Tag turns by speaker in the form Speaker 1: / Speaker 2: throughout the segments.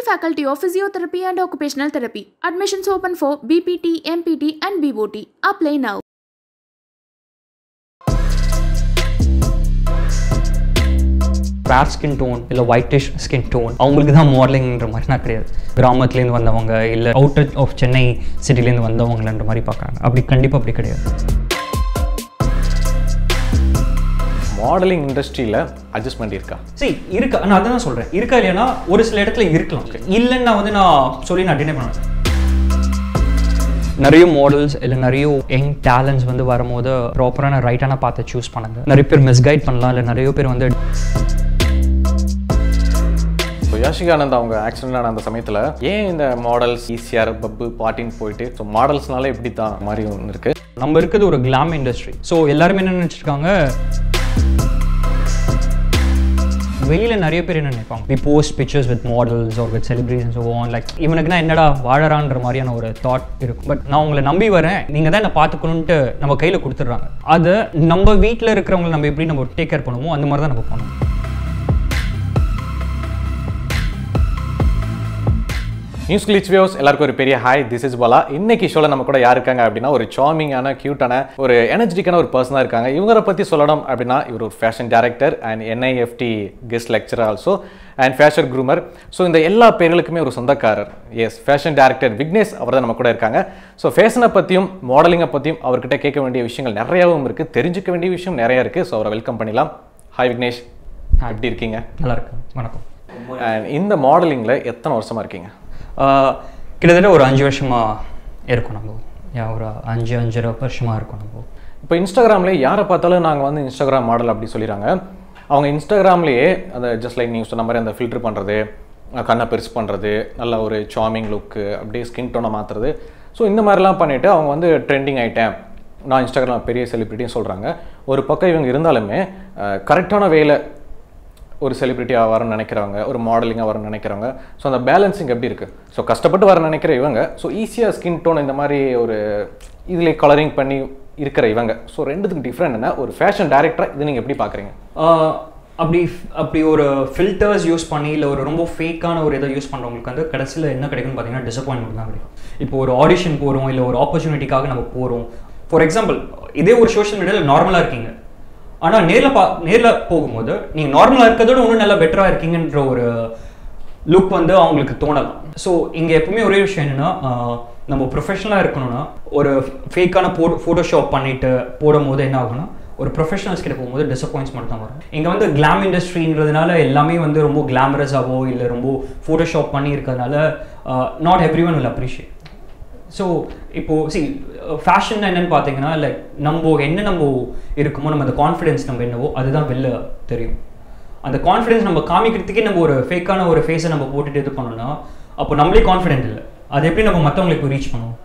Speaker 1: Faculty of Physiotherapy and Occupational Therapy. Admissions open for BPT, MPT, and BOT. Apply now.
Speaker 2: Rare skin tone இல்லை whitish skin tone அவங்களுக்கு தான் மாடலிங்ன்ற மாதிரினா கிடையாது கிராமத்துலேருந்து வந்தவங்க இல்லை அவுட்டர் ஆஃப் சென்னை சிட்டிலேருந்து வந்தவங்களன்ற மாதிரி பார்க்குறாங்க அப்படி கண்டிப்பாக அப்படி கிடையாது
Speaker 3: மாடலிங் இண்டஸ்ட்ரியில் அட்ஜஸ்ட்மெண்ட் இருக்கா
Speaker 2: சரி இருக்கா நான் அதான் சொல்கிறேன் இருக்கா இல்லையானா ஒரு சில இடத்துல இருக்கலாம் இல்லைன்னு நான் வந்து நான் சொல்லி நான் டினை பண்ணுவேன் நிறைய மாடல்ஸ் இல்லை நிறைய யங் டேலண்ட்ஸ் வந்து வரும்போது ப்ராப்பரான ரைட்டான பார்த்து சூஸ் பண்ணுங்க நிறைய பேர் மிஸ்கைட் பண்ணலாம் இல்லை நிறைய பேர் வந்து
Speaker 3: ஸோ யாஷிகானந்த் அவங்க ஆக்சிடென்ட் ஆன அந்த சமயத்தில் ஏன் இந்த மாடல்ஸ் ஈஸியார் பப்பு பாட்டின்னு போயிட்டு ஸோ மாடல்ஸ்னாலே இப்படி தான் மாதிரி ஒன்று இருக்குது
Speaker 2: நம்ம இருக்கிறது ஒரு கிளாம் இண்டஸ்ட்ரி ஸோ எல்லாருமே என்ன நினச்சிருக்காங்க வெளியில நிறைய பேர் என்ன நினைப்பாங்க we post pictures with models or with celebrities own like இவனுக்குனா என்னடா வாழறான்ற மாதிரியான ஒரு தாட் இருக்கும் பட் நான் உங்களை நம்பி வரேன் நீங்கள் தான் என்ன பார்த்துக்கணுன்ட்டு நம்ம கையில் கொடுத்துட்றாங்க அதை நம்ம வீட்டில் இருக்கிறவங்களை நம்ம எப்படி நம்ம டேக் கேர் பண்ணுவோமோ அந்த மாதிரி தான் நம்ம பண்ணணும்
Speaker 3: நியூஸ் கிளிச் வியூஸ் எல்லாருக்கும் ஒரு பெரிய ஹாய் திஸ் இஸ் பாலா இன்னைக்கு ஷோவில் நம்ம கூட யார் இருக்காங்க அப்படின்னா ஒரு சார்மிங்கான க்யூட்டான ஒரு எனர்ஜெட்டிக்கான ஒரு பர்சனாக இருக்காங்க இவங்களை பற்றி சொல்லணும் அப்படின்னா இவர் ஒரு fashion director and NIFT guest lecture also and fashion groomer so இந்த எல்லா பேர்களுக்குமே ஒரு சொந்தக்காரர் எஸ் ஃபேஷன் டேரக்டர் விக்னேஷ் அவர் தான் நம்ம கூட இருக்காங்க ஸோ ஃபேஷனை பற்றியும் மாடலிங்கை பற்றியும் அவர்கிட்ட கேட்க வேண்டிய விஷயங்கள் நிறையாவும் இருக்குது தெரிஞ்சுக்க வேண்டிய விஷயம் நிறையா இருக்குது ஸோ அவரை வெல்கம் பண்ணிடலாம் ஹாய் விக்னேஷ் எப்படி இருக்கீங்க
Speaker 2: நல்லா இருக்கு வணக்கம்
Speaker 3: அண்ட் இந்த மாடலிங்கில் எத்தனை வருஷமாக இருக்கீங்க
Speaker 2: ஆஹ், கிட்டத்தட்ட ஒரு அஞ்சு வருஷமாக இருக்கும் நம்ம யா ஒரு அஞ்சு அஞ்சரை வருஷமாக இருக்கும் நம்ம
Speaker 3: இப்போ இன்ஸ்டாகிராம்லேயே யாரை பார்த்தாலும் நாங்கள் வந்து இன்ஸ்டாகிராம் மாடல் அப்படி சொல்லிடுறாங்க அவங்க இன்ஸ்டாகிராம்லேயே அந்த ஜஸ்ட் லைக் நீங்கள் சொன்ன மாதிரி அந்த ஃபில்டர் பண்ணுறது கண்ணை பெருசு பண்ணுறது நல்ல ஒரு சாமிங் லுக்கு அப்படியே ஸ்கின் டோனை மாற்றுறது ஸோ இந்த மாதிரிலாம் பண்ணிவிட்டு அவங்க வந்து ட்ரெண்டிங் ஆகிட்டேன் நான் இன்ஸ்டாகிராம் பெரிய செலிப்ரிட்டின்னு சொல்கிறாங்க ஒரு பக்கம் இவங்க இருந்தாலுமே கரெக்டான வேலை ஒரு செலிப்ரிட்டியாக வரணும்னு நினைக்கிறவங்க ஒரு மாடலிங்காக வரணும்னு நினைக்கிறவங்க ஸோ அந்த பேலன்சிங் எப்படி இருக்குது ஸோ கஷ்டப்பட்டு வர நினைக்கிற இவங்க ஸோ ஈஸியாக ஸ்கின் டோன் இந்த மாதிரி ஒரு இதில் கலரிங் பண்ணி இருக்கிற இவங்க ஸோ ரெண்டுத்துக்கு டிஃப்ரெண்ட் என்ன ஒரு ஃபேஷன் டைரக்டராக இது நீங்கள் எப்படி பார்க்குறீங்க
Speaker 2: ஆஹ், அப்படி அப்படி ஒரு ஃபில்டர்ஸ் யூஸ் பண்ணி இல்லை ஒரு ரொம்ப ஃபேக்கான ஒரு இதை யூஸ் பண்ணுறவங்களுக்கு வந்து கடைசியில் என்ன கிடைக்கும்னு பார்த்தீங்கன்னா டிசப்பாயின்மெண்ட் தான் கிடைக்கும் இப்போ ஒரு ஆடிஷன் போகிறோம் இல்லை ஒரு ஆப்பர்ச்சுனிட்டிக்காக நம்ம போகிறோம் ஃபார் எக்ஸாம்பிள் இதே ஒரு சோஷியல் மீடியாவில் நார்மலாக இருக்கீங்க ஆனால் நேரில் பா நேரில் போகும்போது நீங்கள் நார்மலாக இருக்கிறதோட இன்னும் நல்லா பெட்டராக இருக்கீங்கன்ற ஒரு லுக் வந்து அவங்களுக்கு தோணலாம் ஸோ இங்கே எப்பவுமே ஒரே விஷயம் என்னென்னா நம்ம ப்ரொஃபஷனலாக இருக்கணும்னா ஒரு ஃபேக்கான போ ஃபோட்டோஷாப் பண்ணிட்டு போடும்போது என்ன ஆகும்னா ஒரு ப்ரொஃபஷனல்ஸ் கிட்ட போகும்போது டிசப்பாயின்ட்மெண்ட் தான் வரும் இங்கே வந்து கிளாம் இண்டஸ்ட்ரின்றதுனால எல்லாமே வந்து ரொம்ப கிளாமரஸாவோ இல்லை ரொம்ப ஃபோட்டோஷாப் பண்ணி இருக்கிறதுனால not everyone will appreciate so இப்போது சி ஃபேஷன் என்னன்னு பார்த்தீங்கன்னா லைக் நம்ம என்ன நம்ம இருக்குமோ நம்ம அந்த கான்ஃபிடென்ஸ் நம்ம என்னவோ அதுதான் வெளில தெரியும் அந்த கான்ஃபிடென்ஸ் நம்ம காமிக்கிறதுக்கே நம்ம ஒரு ஃபேக்கான ஒரு ஃபேஸை நம்ம போட்டுட்டு இது பண்ணோம்னா அப்போ நம்மளே கான்ஃபிடென்ட் இல்லை அது எப்படி நம்ம மற்றவங்களுக்கு ரீச் பண்ணுவோம்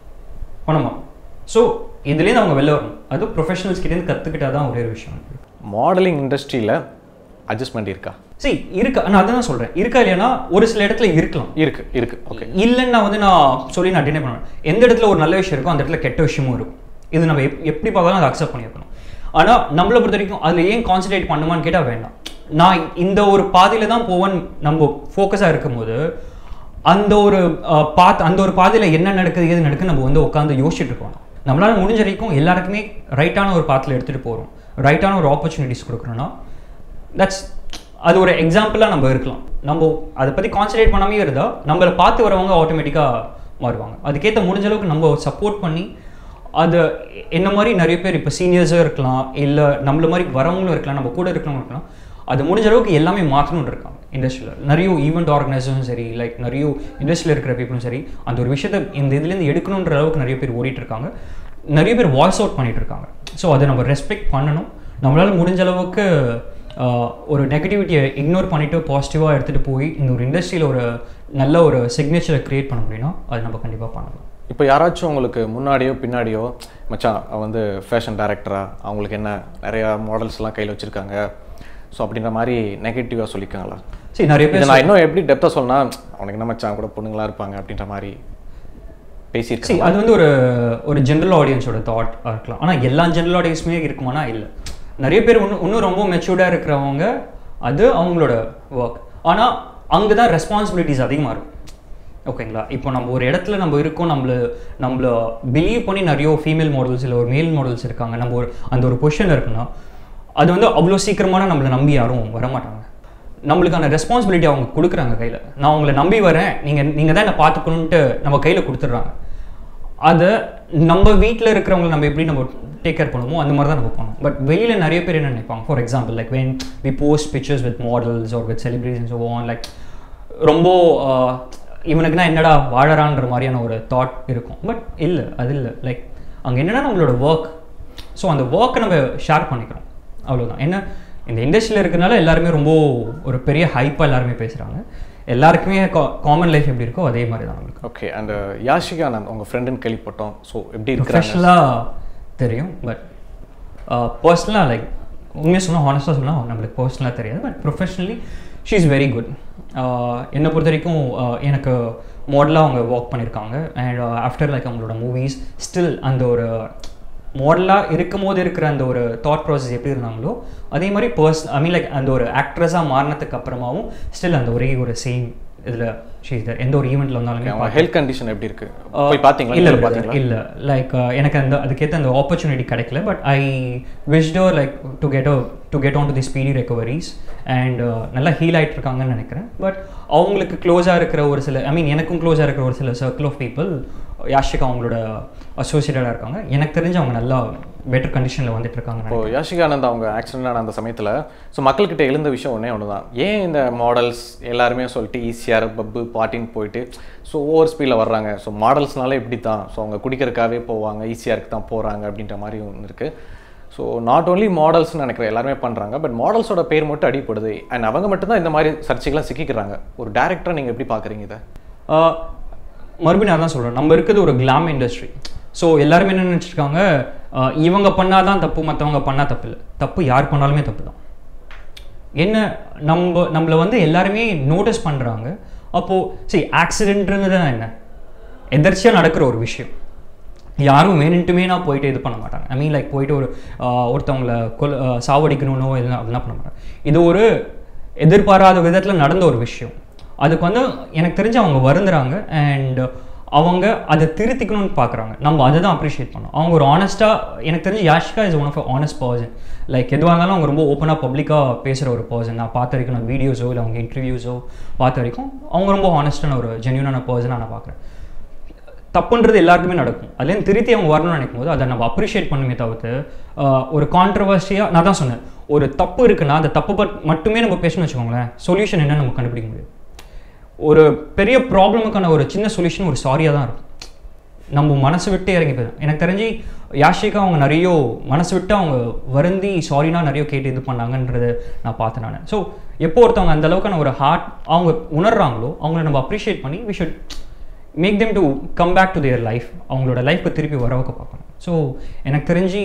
Speaker 2: பண்ணுமா ஸோ இதுலேருந்து அவங்க வெளில வரணும் அது ப்ரொஃபஷனல்ஸ் கிட்டேருந்து கற்றுக்கிட்டா தான் ஒரே ஒரு விஷயம்
Speaker 3: மாடலிங் இண்டஸ்ட்ரியில் அட்ஜஸ்ட்மெண்ட் இருக்கா
Speaker 2: சரி இருக்கா நான் அதான் சொல்கிறேன் இருக்கா இல்லையானா ஒரு சில இடத்துல இருக்கலாம்
Speaker 3: இருக்கு இருக்கு ஓகே
Speaker 2: இல்லைன்னு நான் வந்து நான் சொல்லி நான் டினை பண்ணுவேன் எந்த இடத்துல ஒரு நல்ல விஷயம் இருக்கோ அந்த இடத்துல கெட்ட விஷயமும் இருக்கும் இது நம்ம எப் எப்படி பார்த்தாலும் அதை அக்செப்ட் பண்ணியிருக்கணும் ஆனால் நம்மளை பொறுத்த வரைக்கும் அதில் ஏன் கான்சன்ட்ரேட் பண்ணுமான்னு கேட்டால் வேண்டாம் நான் இந்த ஒரு பாதையில் தான் போவேன் நம்ம ஃபோக்கஸாக இருக்கும்போது அந்த ஒரு பாத் அந்த ஒரு பாதையில் என்ன நடக்குது ஏது நடக்குது நம்ம வந்து உட்காந்து யோசிச்சுட்டு இருக்கோம் நம்மளால முடிஞ்ச வரைக்கும் எல்லாருக்குமே ரைட்டான ஒரு பாத்தில் எடுத்துகிட்டு போகிறோம் ரைட்டான ஒரு ஆப்பர்ச்சுனிட்டிஸ் கொடுக்குறோன்னா தட்ஸ் அது ஒரு எக்ஸாம்பிளாக நம்ம இருக்கலாம் நம்ம அதை பற்றி கான்சன்ட்ரேட் பண்ணாமே இருந்தால் நம்மளை பார்த்து வரவங்க ஆட்டோமேட்டிக்காக மாறுவாங்க அதுக்கேற்ற முடிஞ்ச அளவுக்கு நம்ம சப்போர்ட் பண்ணி அது என்ன மாதிரி நிறைய பேர் இப்போ சீனியர்ஸாக இருக்கலாம் இல்லை நம்மள மாதிரி வரவங்களும் இருக்கலாம் நம்ம கூட இருக்கிறவங்க இருக்கலாம் அது முடிஞ்ச அளவுக்கு எல்லாமே மாற்றணும்னு இருக்காங்க இண்டஸ்ட்ரியில் நிறைய ஈவெண்ட் ஆர்கனைசரும் சரி லைக் நிறைய இண்டஸ்ட்ரியில் இருக்கிற பீப்புளும் சரி அந்த ஒரு விஷயத்தை இந்த இதுலேருந்து எடுக்கணுன்ற அளவுக்கு நிறைய பேர் ஓடிட்டு இருக்காங்க நிறைய பேர் வாய்ஸ் அவுட் பண்ணிட்டு இருக்காங்க ஸோ அதை நம்ம ரெஸ்பெக்ட் பண்ணணும் நம்மளால் முடிஞ்ச அளவுக்கு ஆஹ், ஒரு நெகட்டிவிட்டியை இக்னோர் பண்ணிவிட்டு பாசிட்டிவாக எடுத்துகிட்டு போய் இந்த ஒரு இண்டஸ்ட்ரியில் ஒரு நல்ல ஒரு சிக்னேச்சரை க்ரியேட் பண்ண முடியும்னா அது நம்ம கண்டிப்பாக பண்ணலாம்
Speaker 3: இப்போ யாராச்சும் உங்களுக்கு முன்னாடியோ பின்னாடியோ மச்சான் அவன் வந்து ஃபேஷன் டைரக்டரா அவங்களுக்கு என்ன நிறையா மாடல்ஸ்லாம் கையில் வச்சுருக்காங்க ஸோ அப்படின்ற மாதிரி நெகட்டிவாக சொல்லிக்காங்களா
Speaker 2: சரி நிறைய பேர்
Speaker 3: இதை நான் இன்னும் எப்படி டெப்த்தாக சொன்னா அவனுக்கு என்ன மச்சான் கூட பொண்ணுங்களா இருப்பாங்க அப்படின்ற மாதிரி
Speaker 2: சரி
Speaker 3: பேசியிருக்கேன்
Speaker 2: அது வந்து ஒரு ஒரு ஜென்ரல் ஆடியன்ஸோட தாட் இருக்கலாம் ஆனால் எல்லா ஜென்ரல் ஆடியன்ஸுமே இருக்குமானா இல்லை நிறைய பேர் இன்னும் இன்னும் ரொம்ப மெச்சூர்டாக இருக்கிறவங்க அது அவங்களோட ஒர்க் ஆனால் அங்கே தான் ரெஸ்பான்சிபிலிட்டிஸ் அதிகமாக இருக்கும் ஓகேங்களா இப்போ நம்ம ஒரு இடத்துல நம்ம இருக்கோம் நம்மள நம்மள பிலீவ் பண்ணி நிறைய ஃபீமேல் மாடல்ஸ் இல்லை ஒரு மேல் மாடல்ஸ் இருக்காங்க நம்ம ஒரு அந்த ஒரு பொசிஷனில் இருக்குன்னா அது வந்து அவ்வளோ சீக்கிரமான நம்மளை நம்பி யாரும் வரமாட்டாங்க நம்மளுக்கான ரெஸ்பான்சிபிலிட்டி அவங்க கொடுக்குறாங்க கையில் நான் உங்களை நம்பி வரேன் நீங்கள் நீங்கள் தான் என்னை பார்த்துக்கணுன்ட்டு நம்ம கையில் கொடுத்துட்றாங்க அதை நம்ம வீட்டில் இருக்கிறவங்களை நம்ம எப்படி நம்ம டேக் கேர் பண்ணுவோமோ அந்த மாதிரி தான் நம்ம பண்ணுவோம் பட் வெளியில் நிறைய பேர் என்ன நினைப்பாங்க for example like when we post pictures with models or with celebrities own like ரொம்ப ஆஹ், இவனுக்குனா என்னடா வாழறான்ற மாதிரியான ஒரு தாட் இருக்கும் பட் இல்லை அது இல்லை லைக் அங்கே என்னன்னா நம்மளோட ஒர்க் ஸோ அந்த ஒர்க்கை நம்ம ஷேர் பண்ணிக்கிறோம் அவ்வளவுதான் என்ன இந்த இண்டஸ்ட்ரியில் இருக்கிறனால எல்லாருமே ரொம்ப ஒரு பெரிய ஹைப்பாக எல்லாருமே பேசுகிறாங்க எல்லாருக்குமே காமன் லைஃப் எப்படி இருக்கோ அதே மாதிரி தான் நம்மளுக்கு
Speaker 3: ஓகே அண்ட் யாஷிகா ஆனந்த் உங்கள் ஃப்ரெண்டுன்னு கேள்விப்பட்டோம் ஸோ எப்படி இருக்கிறாங்க
Speaker 2: ப்ரொஃபஷ்னலாக தெரியும் பட் பர்சனலாக லைக் உண்மையாக சொன்னால் ஹானஸ்ட்டாக சொன்னால் நம்மளுக்கு பர்சனலாக தெரியாது but professionally she is very good என்னை பொறுத்த வரைக்கும் uh, எனக்கு மாடலாக அவங்க ஒர்க் பண்ணியிருக்காங்க அண்ட் ஆஃப்டர் லைக் அவங்களோட மூவிஸ் ஸ்டில் அந்த ஒரு மாடலாக இருக்கும் போது இருக்கிற அந்த ஒரு தாட் ப்ராசஸ் எப்படி இருந்தாங்களோ அதே மாதிரி பர்ஸ் ஐ மீன் லைக் அந்த ஒரு ஆக்ட்ரஸாக மாறினதுக்கு அப்புறமாவும் ஸ்டில் அந்த ஒரே ஒரு சேம் இதில் ஷீ எந்த ஒரு ஈவெண்ட்டில் வந்தாலுமே
Speaker 3: அவங்க ஹெல்த் கண்டிஷன் எப்படி இருக்கு போய் பார்த்தீங்களா
Speaker 2: இல்ல
Speaker 3: நேர்ல
Speaker 2: இல்ல
Speaker 3: பார்த்தீங்களா
Speaker 2: இல்ல லைக் எனக்கு அந்த அதுக்கேற்ற அந்த ஆப்பர்ச்சுனிட்டி கிடைக்கல but I wish like to get to get on to the speedy recoveries and நல்லா ஹீல் ஆயிட்டு இருக்காங்கன்னு நினைக்கிறேன் பட் அவங்களுக்கு க்ளோஸாக இருக்கிற ஒரு சில ஐ மீன் எனக்கும் க்ளோஸாக இருக்கிற ஒரு சில சர்க்கிள் ஆஃப் பீப்புள் யாஷிகா அவங்களோட அசோசியேட்டடாக இருக்காங்க எனக்கு தெரிஞ்சு அவங்க நல்லா பெட்டர் கண்டிஷனில் வந்துட்டு இருக்காங்க
Speaker 3: இப்போ யாஷிகா ஆனந்த் அவங்க ஆக்சிடென்ட் ஆன அந்த சமயத்தில் ஸோ மக்கள்கிட்ட எழுந்த விஷயம் ஒன்றே ஒன்று தான் ஏன் இந்த மாடல்ஸ் எல்லாருமே சொல்லிட்டு ஈஸியார் பப்பு பாட்டின்னு போயிட்டு ஸோ ஓவர் ஸ்பீடில் வர்றாங்க ஸோ மாடல்ஸ்னாலே இப்படி தான் ஸோ அவங்க குடிக்கிறதுக்காகவே போவாங்க ஈஸியாருக்கு தான் போகிறாங்க அப்படின்ற மாதிரி ஒன்று இருக்குது ஸோ நாட் ஓன்லி மாடல்ஸ்னு நினைக்கிறேன் எல்லாருமே பண்ணுறாங்க பட் மாடல்ஸோட பேர் மட்டும் அடிப்படுது அண்ட் அவங்க மட்டும்தான் இந்த மாதிரி சர்ச்சைகள்லாம் சிக்கிக்கிறாங்க ஒரு டேரக்டரை நீங்கள் எப்படி பார்க்குறீங்க இதை
Speaker 2: ஆஹ் மறுபடியும் நான் தான் சொல்கிறேன் நம்ம இருக்கிறது ஒரு கிளாம் இண்டஸ்ட்ரி ஸோ எல்லாருமே என்ன நினச்சிருக்காங்க இவங்க பண்ணாதான் தப்பு மற்றவங்க பண்ணால் தப்பு இல்லை தப்பு யார் பண்ணாலுமே தப்பு தான் என்ன நம்ம நம்மளை வந்து எல்லாருமே நோட்டீஸ் பண்ணுறாங்க அப்போது சரி ஆக்சிடென்ட்ங்கிறது என்ன எதர்ச்சியாக நடக்கிற ஒரு விஷயம் யாரும் வேணுன்ட்டுமே நான் போயிட்டு இது பண்ண மாட்டாங்க ஐ மீன் லைக் போயிட்டு ஒரு ஆஹ், ஒருத்தவங்கள கொல் ஆஹ், சாவடிக்கணும்னோ எதுனா அப்படிலாம் பண்ண மாட்டாங்க இது ஒரு எதிர்பாராத விதத்தில் நடந்த ஒரு விஷயம் அதுக்கு வந்து எனக்கு தெரிஞ்சு அவங்க வருந்துறாங்க அண்ட் அவங்க அதை திருத்திக்கணும்னு பார்க்குறாங்க நம்ம அதை தான் அப்ரிஷியேட் பண்ணோம் அவங்க ஒரு ஆனஸ்ட்டாக எனக்கு தெரிஞ்சு Yashika is one of honest person like எதுவாக இருந்தாலும் அவங்க ரொம்ப ஓப்பனாக பப்ளிக்காக பேசுகிற ஒரு பர்சன் நான் பார்த்த வரைக்கும் நான் வீடியோஸோ இல்லை அவங்க இன்டர்வியூஸோ பார்த்த வரைக்கும் அவங்க ரொம்ப ஆனஸ்டான ஒரு ஜென்யூனான பர்சனாக நான் பார்க்குறேன் தப்புன்றது எல்லாருக்குமே நடக்கும் அதுலேருந்து திருத்தி அவங்க வரணும்னு நினைக்கும் போது அதை நம்ம அப்ரிஷியேட் பண்ணுமே தவிர்த்து ஆஹ், ஒரு கான்ட்ரவர்சியாக நான் தான் சொன்னேன் ஒரு தப்பு இருக்குன்னா அந்த தப்பு பட் மட்டுமே நம்ம பேசணும்னு வச்சுக்கோங்களேன் சொல்யூஷன் என்ன நம்ம கண்டுபிடிக்க முடியும் ஒரு பெரிய ப்ராப்ளமுக்கான ஒரு சின்ன சொல்யூஷன் ஒரு சாரியாக தான் இருக்கும் நம்ம மனசு விட்டு இறங்கி போயிடும் எனக்கு தெரிஞ்சு யாஷிகா அவங்க நிறைய மனசு விட்டு அவங்க வருந்தி சாரினா நிறைய கேட்டு இது பண்ணாங்கன்றது நான் பார்த்தேன் நான் ஸோ எப்போ ஒருத்தவங்க அந்த அளவுக்கான ஒரு ஹார்ட் அவங்க உணர்றாங்களோ அவங்கள நம்ம அப்ரிஷியேட் பண்ணி we should make them to come back to their life அவங்களோட லைஃப்க்கு திருப்பி வர வைக்க பார்க்கணும் ஸோ எனக்கு தெரிஞ்சு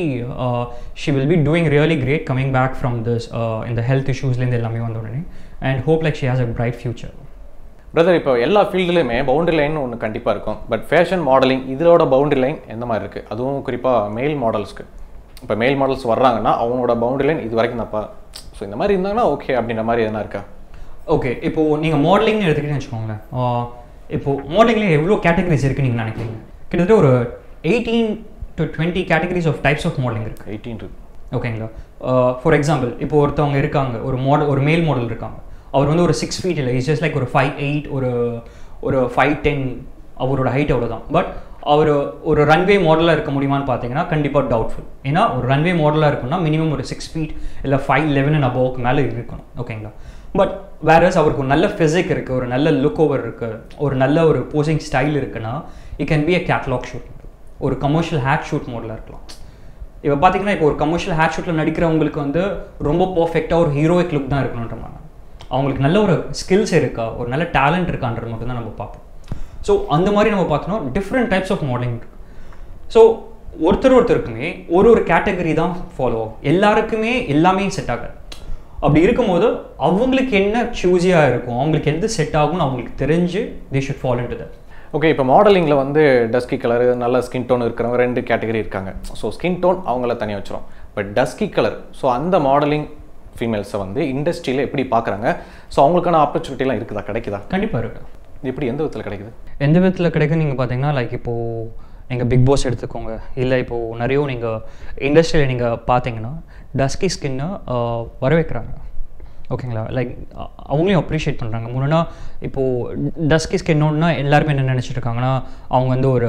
Speaker 2: she will be doing really great coming back from this இந்த ஹெல்த் இஷ்யூஸ்லேருந்து எல்லாமே வந்த உடனே and hope like she has a bright future
Speaker 3: brother இப்போ எல்லா ஃபீல்டுலையுமே பவுண்டரி லைன் ஒன்று கண்டிப்பாக இருக்கும் பட் ஃபேஷன் மாடலிங் இதோட பவுண்டரி லைன் எந்த மாதிரி இருக்குது அதுவும் குறிப்பாக மேல் மாடல்ஸ்க்கு இப்போ மேல் மாடல்ஸ் வர்றாங்கன்னா அவங்களோட பவுண்டரி லைன் இது வரைக்கும் தான்ப்பா ஸோ இந்த மாதிரி இருந்தாங்கன்னா ஓகே அப்படின்ற மாதிரி எதனா இருக்கா
Speaker 2: ஓகே இப்போது நீங்கள் மாடலிங்னு எடுத்துக்கிட்டீங்கன்னு வச்சுக்கோங்களேன் ஆஹ் இப்போ மாடலிங்கில் எவ்வளோ கேட்டகரிஸ் இருக்குன்னு நீங்கள் நினைக்கிறீங்க கிட்டத்தட்ட ஒரு eighteen to twenty categories of types of modelling இருக்குது
Speaker 3: எயிட்டீன் இருக்கு
Speaker 2: ஓகேங்களா ஃபார் எக்ஸாம்பிள் இப்போ ஒருத்தவங்க இருக்காங்க ஒரு மாடல் ஒரு மேல் மாடல் இருக்காங்க அவர் வந்து ஒரு சிக்ஸ் ஃபீட் இல்லை இஸ் ஜஸ்ட் லைக் ஒரு ஃபைவ் எயிட் ஒரு ஒரு ஃபைவ் டென் அவரோட ஹைட் அவ்வளோதான் பட் அவர் ஒரு ரன்வே மாடலாக இருக்க முடியுமான்னு பார்த்தீங்கன்னா கண்டிப்பாக டவுட்ஃபுல் ஏன்னா ஒரு ரன்வே மாடலாக இருக்குன்னா மினிமம் ஒரு சிக்ஸ் ஃபீட் இல்லை ஃபைவ் லெவன் அண்ட் அபோவுக்கு மேலே இருக்கணும் ஓகேங்களா பட் வேறஸ் அவருக்கு ஒரு நல்ல ஃபிசிக் இருக்குது ஒரு நல்ல லுக் ஓவர் இருக்குது ஒரு நல்ல ஒரு போசிங் ஸ்டைல் இருக்குன்னா it can be a catalogue shoot ஒரு கமர்ஷியல் ஹேட் ஷூட் மோடில் இருக்கலாம் இப்போ பார்த்தீங்கன்னா இப்போ ஒரு கமர்ஷியல் ஹேட் ஷூட்டில் நடிக்கிறவங்களுக்கு வந்து ரொம்ப பர்ஃபெக்டாக ஒரு ஹீரோயிக் லுக் தான் இருக்கணுன்ற மாதிரி அவங்களுக்கு நல்ல ஒரு ஸ்கில்ஸ் இருக்கா ஒரு நல்ல டேலண்ட் இருக்கான்றது மட்டும் தான் நம்ம பார்ப்போம் ஸோ அந்த மாதிரி நம்ம பார்த்தோன்னா டிஃப்ரெண்ட் டைப்ஸ் ஆஃப் மாடலிங் இருக்கு ஸோ ஒருத்தர் ஒருத்தருக்குமே ஒரு ஒரு கேட்டகரி தான் ஃபாலோ ஆகும் எல்லாருக்குமே எல்லாமே செட் ஆகாது அப்படி இருக்கும்போது அவங்களுக்கு என்ன சூஸியாக இருக்கும் அவங்களுக்கு எது செட் ஆகும்னு அவங்களுக்கு தெரிஞ்சு they should follow into that
Speaker 3: okay இப்போ மாடலிங்கில் வந்து டஸ்கி கலர் நல்ல ஸ்கின் டோன் இருக்கிறவங்க ரெண்டு கேட்டகரி இருக்காங்க ஸோ ஸ்கின் டோன் அவங்கள தனியாக வச்சிரும் பட் டஸ்கி கலர் ஸோ அந்த மாடலிங் ஃபீமேல்ஸை வந்து இண்டஸ்ட்ரியில் எப்படி பார்க்குறாங்க ஸோ அவங்களுக்கான ஆப்பர்ச்சுனிட்டிலாம் இருக்குதா கிடைக்குதா
Speaker 2: கண்டிப்பாக இருக்கு
Speaker 3: எப்படி எந்த விதத்தில் கிடைக்குது
Speaker 2: எந்த விதத்தில் கிடைக்கும் நீங்கள் பார்த்தீங்கன்னா லைக் இப்போது நீங்கள் பிக் பாஸ் எடுத்துக்கோங்க இல்லை இப்போது நிறைய நீங்கள் இண்டஸ்ட்ரியில் நீங்கள் பார்த்தீங்கன்னா டஸ்கி ஸ்கின்னை வர வைக்கிறாங்க ஓகேங்களா லைக் அவங்களையும் அப்ரிஷியேட் பண்ணுறாங்க முன்னா இப்போது டஸ்கி ஸ்கின்னோன்னா எல்லாருமே என்ன நினச்சிட்டு இருக்காங்கன்னா அவங்க வந்து ஒரு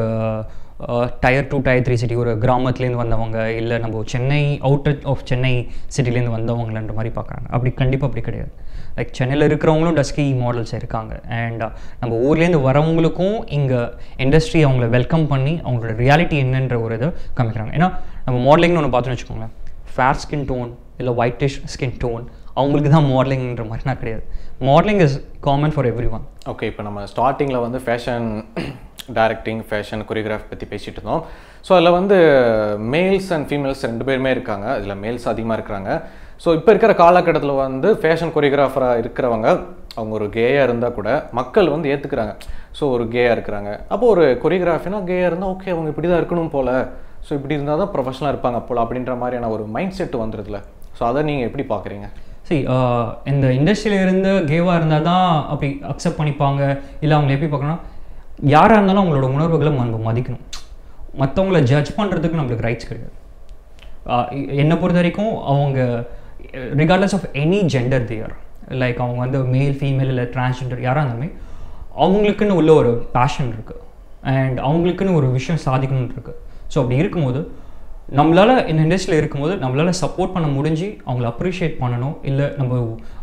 Speaker 2: tier two tier three city ஒரு கிராமத்துலேருந்து வந்தவங்க இல்லை நம்ம சென்னை அவுட்டர் ஆஃப் சென்னை சிட்டிலேருந்து வந்தவங்களன்ற மாதிரி பார்க்குறாங்க அப்படி கண்டிப்பாக அப்படி கிடையாது லைக் சென்னையில் இருக்கிறவங்களும் டஸ்கி மாடல்ஸ் இருக்காங்க அண்ட் நம்ம ஊர்லேருந்து வரவங்களுக்கும் இங்கே இண்டஸ்ட்ரி அவங்கள வெல்கம் பண்ணி அவங்களோட ரியாலிட்டி என்னன்ற ஒரு இதை காமிக்கிறாங்க ஏன்னா நம்ம மாடலிங்னு ஒன்று பார்த்தோன்னு வச்சுக்கோங்களேன் ஃபேர் ஸ்கின் டோன் இல்லை ஒயிட்டிஷ் ஸ்கின் டோன் அவங்களுக்கு தான் மாடலிங்ன்ற மாதிரினா கிடையாது modelling is common for everyone
Speaker 3: okay இப்போ நம்ம ஸ்டார்டிங்கில் வந்து ஃபேஷன் டைரக்டிங் ஃபேஷன் கொரியோகிராஃப் பற்றி பேசிகிட்டு இருந்தோம் ஸோ அதில் வந்து மேல்ஸ் அண்ட் ஃபீமேல்ஸ் ரெண்டு பேருமே இருக்காங்க இதில் மேல்ஸ் அதிகமாக இருக்கிறாங்க ஸோ இப்போ இருக்கிற காலகட்டத்தில் வந்து ஃபேஷன் கொரியோகிராஃபராக இருக்கிறவங்க அவங்க ஒரு கேயாக இருந்தால் கூட மக்கள் வந்து ஏற்றுக்கிறாங்க ஸோ ஒரு கேயாக இருக்கிறாங்க அப்போ ஒரு கொரியோகிராஃபினா கேயாக இருந்தால் ஓகே அவங்க இப்படி தான் இருக்கணும் போல் ஸோ இப்படி இருந்தால் தான் ப்ரொஃபஷனலாக இருப்பாங்க போல் அப்படின்ற மாதிரியான ஒரு மைண்ட் செட் வந்துடுதுல ஸோ அதை நீங்கள் எப்படி பார்க்குறீங்க
Speaker 2: சரி இந்த இண்டஸ்ட்ரியில் இருந்து கேவாக இருந்தால் தான் அப்படி அக்செப்ட் பண்ணிப்பாங்க இல்லை அவங்க எப்படி பார்க்கணும் யாராக இருந்தாலும் அவங்களோட உணர்வுகளை நம்ம மதிக்கணும் மற்றவங்கள ஜட்ஜ் பண்ணுறதுக்கு நம்மளுக்கு ரைட்ஸ் கிடையாது ஆஹ் எ- என்னை பொறுத்த வரைக்கும் அவங்க regardless of any gender their like அவங்க வந்து மேல் ஃபீமேல் இல்லை டிரான்ஸ்ஜெண்டர் யாராக இருந்தாலுமே அவங்களுக்குன்னு உள்ள ஒரு பேஷன் இருக்குது அண்ட் அவங்களுக்குன்னு ஒரு விஷயம் சாதிக்கணும்னு இருக்குது ஸோ அப்படி இருக்கும்போது நம்மளால் இந்த இண்டஸ்ட்ரியில் இருக்கும்போது நம்மளால் சப்போர்ட் பண்ண முடிஞ்சு அவங்கள அப்ரிஷியேட் பண்ணணும் இல்லை நம்ம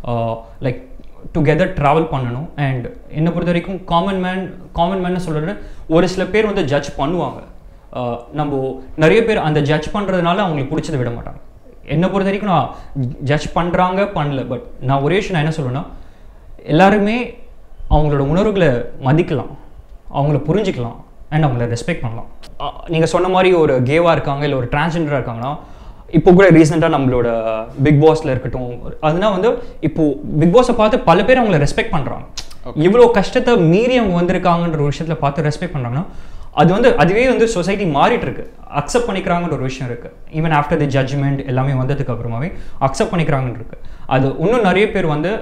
Speaker 2: லைக் டுகெதர் ட்ராவல் பண்ணணும் அண்ட் என்னை பொறுத்த வரைக்கும் காமன் மேன் காமன் மேன் சொல்கிறது ஒரு சில பேர் வந்து ஜட்ஜ் பண்ணுவாங்க ஆஹ் நம்ம நிறைய பேர் அந்த ஜட்ஜ் பண்ணுறதுனால அவங்களுக்கு பிடிச்சதை விட மாட்டாங்க என்னை பொறுத்த வரைக்கும் நான் ஜட்ஜ் பண்ணுறாங்க பண்ணல பட் நான் ஒரே விஷயம் நான் என்ன சொல்லுவேன்னா எல்லாருமே அவங்களோட உணர்வுகளை மதிக்கலாம் அவங்கள புரிஞ்சுக்கலாம் அண்ட் அவங்கள ரெஸ்பெக்ட் பண்ணலாம் நீங்கள் சொன்ன மாதிரி ஒரு கேவாக இருக்காங்க இல்லை ஒரு டிரான்ஸ்ஜெண்டராக இருக்காங்கன்னா இப்போ கூட ரீசெண்டாக நம்மளோட பிக் பாஸில் இருக்கட்டும் அதுனா வந்து இப்போ பிக் பாஸை பார்த்து பல பேர் அவங்கள ரெஸ்பெக்ட் பண்ணுறாங்க இவ்வளோ கஷ்டத்தை மீறி அவங்க வந்திருக்காங்கன்ற ஒரு விஷயத்தில் பார்த்து ரெஸ்பெக்ட் பண்ணுறாங்கன்னா அது வந்து அதுவே வந்து சொசைட்டி மாறிட்டு இருக்கு அக்செப்ட் பண்ணிக்கிறாங்கன்ற ஒரு விஷயம் இருக்கு ஈவன் ஆஃப்டர் தி ஜட்ஜ்மெண்ட் எல்லாமே வந்ததுக்கு அப்புறமாவே அக்செப்ட் பண்ணிக்கிறாங்கன்னு இருக்கு அது இன்னும் நிறைய பேர் வந்து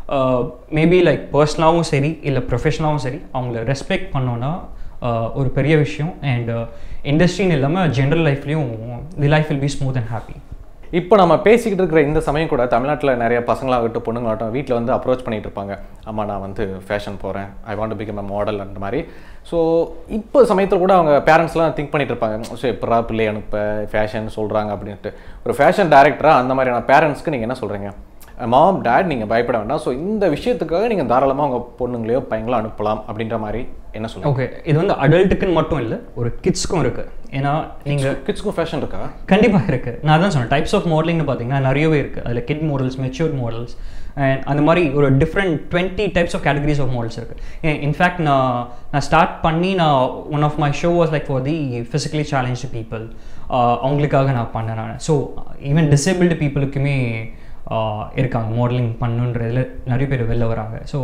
Speaker 2: மேபி லைக் பர்சனலாகவும் சரி இல்லை ப்ரொஃபஷனலாகவும் சரி அவங்கள ரெஸ்பெக்ட் பண்ணோன்னா ஆஹ் ஒரு பெரிய விஷயம் அண்ட் இண்டஸ்ட்ரின்னு இல்லாமல் ஜென்ரல் லைஃப்லேயும் the life will be smooth and happy
Speaker 3: இப்போ நம்ம பேசிக்கிட்டு இருக்கிற இந்த சமயம் கூட தமிழ்நாட்டில் நிறைய பசங்களாகட்டும் பொண்ணுங்களாகட்டும் வீட்டில் வந்து அப்ரோச் பண்ணிட்டு இருப்பாங்க அம்மா நான் வந்து ஃபேஷன் போகிறேன் I want to become a model அந்த மாதிரி ஸோ இப்போ சமயத்தில் கூட அவங்க பேரண்ட்ஸ்லாம் திங்க் பண்ணிட்டு இருப்பாங்க ஸோ எப்படா பிள்ளை அனுப்ப ஃபேஷன் சொல்கிறாங்க அப்படின்ட்டு ஒரு ஃபேஷன் டேரக்டராக அந்த மாதிரியான பேரண்ட்ஸ்க்கு நீங்கள் என்ன சொல்கிறீங்க மாம் டேட் நீங்கள் பயப்பட வேண்டாம் ஸோ இந்த விஷயத்துக்காக நீங்கள் தாராளமாக உங்கள் பொண்ணுங்களையோ பையங்களோ அனுப்பலாம் அப்படின்ற மாதிரி என்ன சொல்லுங்கள்
Speaker 2: ஓகே இது வந்து அடல்ட்டுக்குன்னு மட்டும் இல்லை ஒரு கிட்ஸ்க்கும் இருக்குது ஏன்னா நீங்கள்
Speaker 3: கிட்ஸ்க்கும் ஃபேஷன் இருக்கா
Speaker 2: கண்டிப்பாக இருக்குது நான் தான் சொன்னேன் டைப்ஸ் ஆஃப் மாடலிங்னு பார்த்தீங்கன்னா நிறையவே இருக்குது அதில் kid models matured models and அந்த மாதிரி ஒரு different twenty types of categories of models இருக்குது இன்ஃபேக்ட் நான் நான் ஸ்டார்ட் பண்ணி நான் one of my show was like for the physically challenge people அவங்களுக்காக நான் பண்ணேன் நான் ஸோ ஈவன் டிசேபிள்டு பீப்புளுக்குமே இருக்காங்க மாடலிங் பண்ணுன்றதுல நிறைய பேர் வெளில வராங்க ஸோ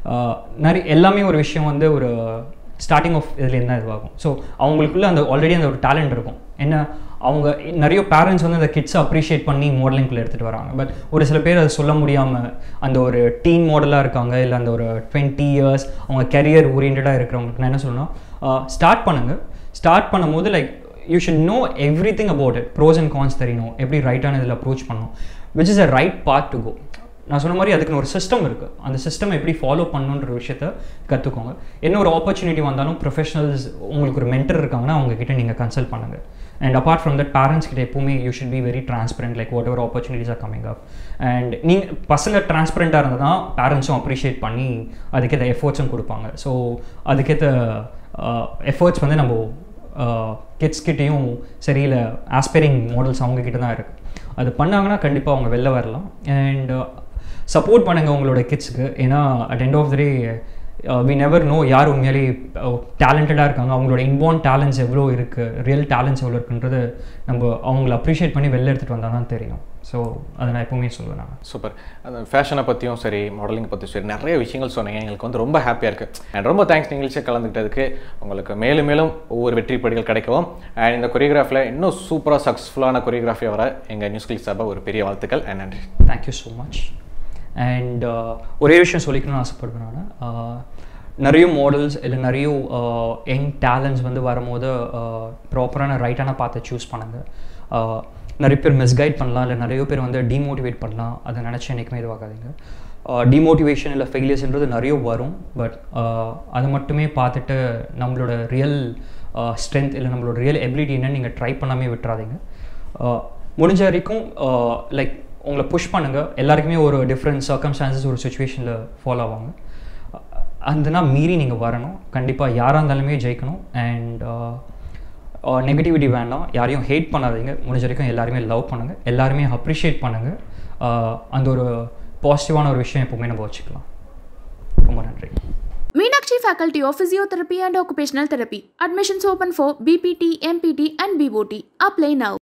Speaker 2: நிறைய எல்லாமே ஒரு விஷயம் வந்து ஒரு ஸ்டார்டிங் ஆஃப் இதுலேருந்து தான் இதுவாகும் ஸோ அவங்களுக்குள்ள அந்த ஆல்ரெடி அந்த ஒரு டேலண்ட் இருக்கும் என்ன அவங்க நிறைய பேரண்ட்ஸ் வந்து அந்த கிட்ஸை அப்ரிஷியேட் பண்ணி மாடலிங்குள்ளே எடுத்துகிட்டு வராங்க பட் ஒரு சில பேர் அதை சொல்ல முடியாமல் அந்த ஒரு டீன் மாடலாக இருக்காங்க இல்லை அந்த ஒரு டுவெண்ட்டி இயர்ஸ் அவங்க கரியர் ஓரியன்டாக இருக்கிறவங்களுக்கு நான் என்ன சொல்லணும்னா ஸ்டார்ட் பண்ணுங்கள் ஸ்டார்ட் பண்ணும்போது like you should know everything about it pros and cons தெரியணும் எப்படி ரைட்டான இதில் அப்ரோச் பண்ணணும் which is a right part to go நான் சொன்ன மாதிரி அதுக்குன்னு ஒரு சிஸ்டம் இருக்குது அந்த சிஸ்டம் எப்படி ஃபாலோ பண்ணணுன்ற விஷயத்த கற்றுக்கோங்க என்ன ஒரு ஆப்பர்ச்சுனிட்டி வந்தாலும் ப்ரொஃபஷனல்ஸ் உங்களுக்கு ஒரு மென்டர் இருக்காங்கன்னா அவங்க கிட்ட நீங்கள் கன்சல்ட் பண்ணுங்கள் and apart from that parents கிட்ட எப்பவுமே you should be very transparent like whatever opportunities are coming up and நீங்கள் பசங்க டிரான்ஸ்பரண்ட்டாக இருந்தால் தான் பேரண்ட்ஸும் அப்ரிஷியேட் பண்ணி அதுக்கேற்ற எஃபர்ட்ஸும் கொடுப்பாங்க ஸோ அதுக்கேற்ற எஃபர்ட்ஸ் வந்து நம்ம கிட்ஸ் கிட்டேயும் சரியில்லை ஆஸ்பைரிங் மாடல்ஸ் அவங்க கிட்ட தான் இருக்குது அது பண்ணாங்கன்னா கண்டிப்பாக அவங்க வெளில வரலாம் அண்ட் சப்போர்ட் பண்ணுங்கள் உங்களோட கிட்ஸுக்கு ஏன்னா at end of the day we never know யார் உண்மையாலே டேலண்டடாக இருக்காங்க அவங்களோட இன்பார்ன் டேலண்ட்ஸ் எவ்வளோ இருக்குது ரியல் டேலண்ட்ஸ் எவ்வளோ இருக்குன்றது நம்ம அவங்கள அப்ரிஷியேட் பண்ணி வெளில எடுத்துகிட்டு வந்தால் தான் தெரியும் ஸோ அதை நான் எப்பவுமே சொல்லுவேன் நான்
Speaker 3: சூப்பர் அந்த ஃபேஷனை பற்றியும் சரி மாடலிங் பற்றியும் சரி நிறைய விஷயங்கள் சொன்னீங்க எங்களுக்கு வந்து ரொம்ப ஹாப்பியாக இருக்குது அண்ட் ரொம்ப தேங்க்ஸ் நிகழ்ச்சியை கலந்துக்கிட்டதுக்கு உங்களுக்கு மேலும் மேலும் ஒவ்வொரு வெற்றி படிகள் கிடைக்கவும் அண்ட் இந்த கொரியோகிராஃபில் இன்னும் சூப்பராக சக்ஸஸ்ஃபுல்லான கொரியோகிராஃபி வர எங்கள் நியூஸ் கிளிக் சார்பாக ஒரு பெரிய வாழ்த்துக்கள் அண்ட் நன்றி
Speaker 2: தேங்க்யூ ஸோ மச் அண்ட் ஒரே விஷயம் சொல்லிக்கணும்னு ஆசைப்படுவேன் நான் நிறைய மாடல்ஸ் இல்லை நிறைய யங் டேலண்ட்ஸ் வந்து வரும்போது ப்ராப்பரான ரைட்டான பார்த்து சூஸ் பண்ணுங்கள் நிறைய பேர் மிஸ்கைட் பண்ணலாம் இல்லை நிறைய பேர் வந்து டிமோட்டிவேட் பண்ணலாம் அதை நினச்சி என்றைக்குமே இதுவாகாதீங்க டிமோட்டிவேஷன் இல்லை ஃபெயிலியர்ஸ்ன்றது நிறைய வரும் பட் அது மட்டுமே பார்த்துட்டு நம்மளோட ரியல் ஸ்ட்ரென்த் இல்லை நம்மளோட ரியல் எபிலிட்டி என்னன்னு நீங்கள் ட்ரை பண்ணாமே விட்டுறாதீங்க முடிஞ்ச வரைக்கும் லைக் உங்களை புஷ் பண்ணுங்கள் எல்லாருக்குமே ஒரு டிஃப்ரெண்ட் சர்க்கம்ஸ்டான்சஸ் ஒரு சுச்சுவேஷனில் ஃபாலோ ஆவாங்க அதுனா மீறி நீங்கள் வரணும் கண்டிப்பாக யாராக இருந்தாலுமே ஜெயிக்கணும் அண்ட் நெகட்டிவிட்டி வேண்டாம் யாரையும் ஹேட் பண்ணாதீங்க முடிஞ்ச வரைக்கும் எல்லாருமே லவ் பண்ணுங்கள் எல்லாருமே அப்ரிஷியேட் பண்ணுங்கள் அந்த ஒரு பாசிட்டிவான ஒரு விஷயம் எப்போவுமே நம்ம வச்சுக்கலாம் ரொம்ப நன்றி
Speaker 1: Meenakshi Faculty of Physiotherapy and Occupational Therapy. Admissions open for BPT, MPT, and BOT. Apply now.